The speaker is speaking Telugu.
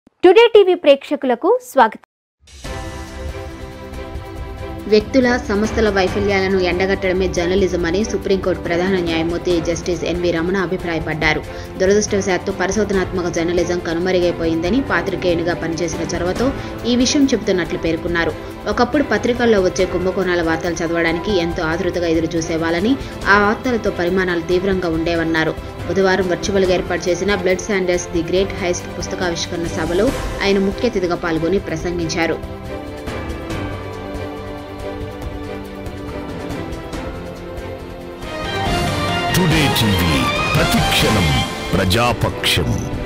టుడే టీవీ ప్రేక్షకులకు స్వాగతం వ్యక్తుల సంస్థల వైఫల్యాలను ఎండగట్టడమే జర్నలిజం అని సుప్రీంకోర్టు ప్రధాన న్యాయమూర్తి జస్టిస్ ఎన్వి రమణ అభిప్రాయపడ్డారు దురదృష్టవశాత్తు పరిశోధనాత్మక జర్నలిజం కనుమరుగైపోయిందని పాత్రికేయునిగా పనిచేసిన చొరవతో ఈ విషయం చెబుతున్నట్లు పేర్కొన్నారు ఒకప్పుడు పత్రికల్లో వచ్చే కుంభకోణాల వార్తలు చదవడానికి ఎంతో ఆతృతగా ఎదురు చూసేవాళ్ళని ఆ వార్తలతో పరిమాణాలు తీవ్రంగా ఉండేవన్నారు బుధవారం వర్చువల్గా ఏర్పాటు చేసిన blood sanders the great heist పుస్తకావిష్కరణ సభలో ఆయన ముఖ్య అతిథిగా పాల్గొని ప్రసంగించారు టుడే టీవీ ప్రతిక్షణం ప్రజాపక్షం